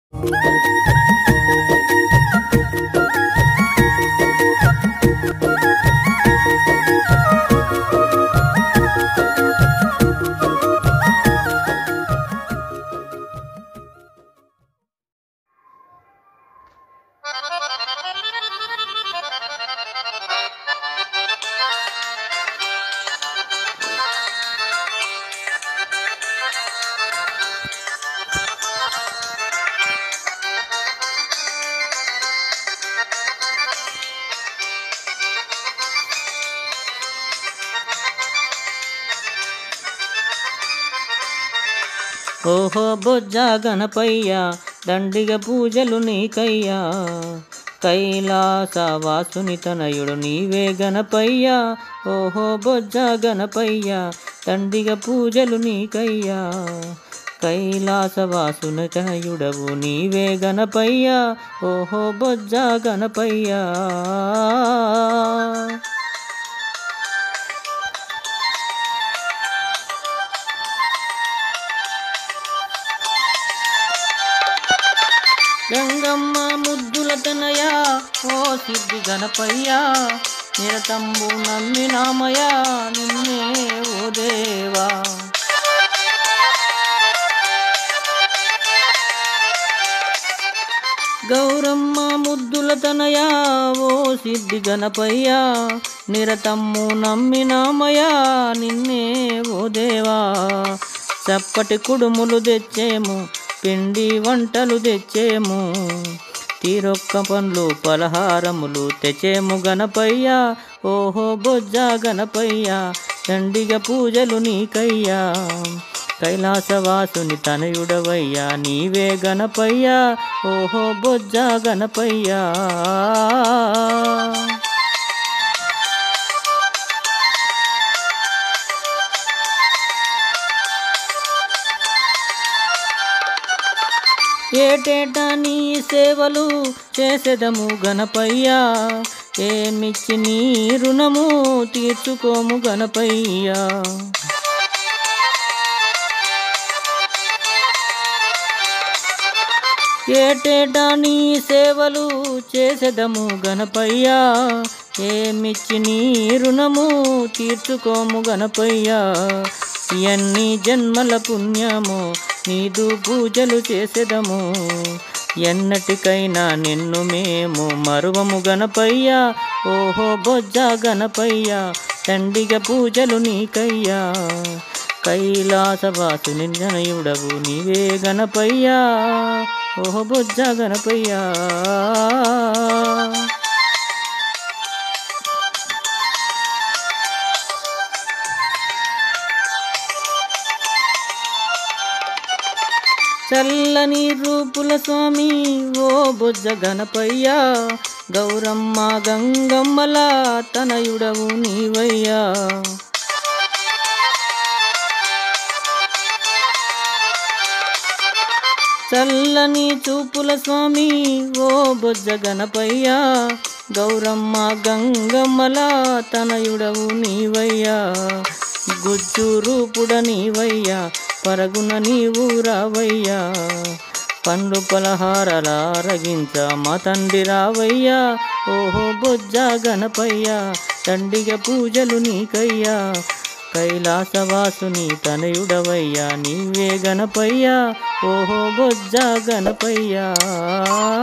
ఓహో బొజ్జా గణపయ్య దండిగ పూజలు నీకయ్యా కైలాస వాసుని తనయుడు నీవే గణపయ్య ఓహో బొజ్జా గణపయ్య దండిగ పూజలు నీకయ్యా కైలాస వాసుని తనయుడవు నీవే గణపయ్య ఓహో బొజ్జా గణపయ్యా గంగమ్మ ముద్దుల తనయ ఓ సిద్ధి గణపయ్య నిరతంబు నమ్మినామయ నిన్నే ఓ దేవా గౌరమ్మ ముద్దుల తనయ ఓ సిద్ధి గణపయ్య నిరతమ్ము నమ్మినామయ నిన్నే ఓ దేవా చప్పటి కుడుములు తెచ్చేము పిండి వంటలు తెచ్చేము తీరొక్క పండ్లు పలహారములు తెచ్చేము గణపయ్య ఓహో బొజ్జ గణపయ్య దండిగ పూజలు నీకయ్యా కైలాసవాసుని తనయుడవయ్యా నీవే గణపయ్య ఓహో బొజ్జ గణపయ్యా ఏటేటా నీ సేవలు చేసేదము గణపయ్యా ఏమిచ్చి నీ రుణము తీర్చుకోము గణపయ్యా ఏటేటా నీ సేవలు చేసేదము గణపయ్యా ఏమిచ్చి నీ రుణము తీర్చుకోము గణపయ్యా ఎన్ని జన్మల పుణ్యము నీదు పూజలు చేసేదము ఎన్నటికైనా నిన్ను మేము మరువము గణపయ్యా ఓహో బొజ్జ గణపయ్యా తండిగ పూజలు నీకయ్యా కైలాసవాసుని జనయుడవు నీవే గణపయ్యా ఓహో బొజ్జ గణపయ్యా చల్లని రూపుల స్వామి ఓ బొజ్జ గణపయ్య గౌరమ్మ గంగమ్మల తనయుడవు నీవయ్యా చల్లని చూపుల స్వామి ఓ బొజ్జ గణపయ్య గౌరమ్మ గంగమ్మల తనయుడవు నీవయ్యా గుజ్జు రూపుడ నీవయ్యా పరగున నీవు రావయ్యా పండ్లు పలహారాల రగించ మా తండ్రి రావయ్యా ఓహో బొజ్జ గణపయ్యా తండ్రిగ పూజలు నీకయ్యా కైలాసవాసుని తనయుడవయ్యా నీవే గణపయ్యా ఓహో బొజ్జ గణపయ్యా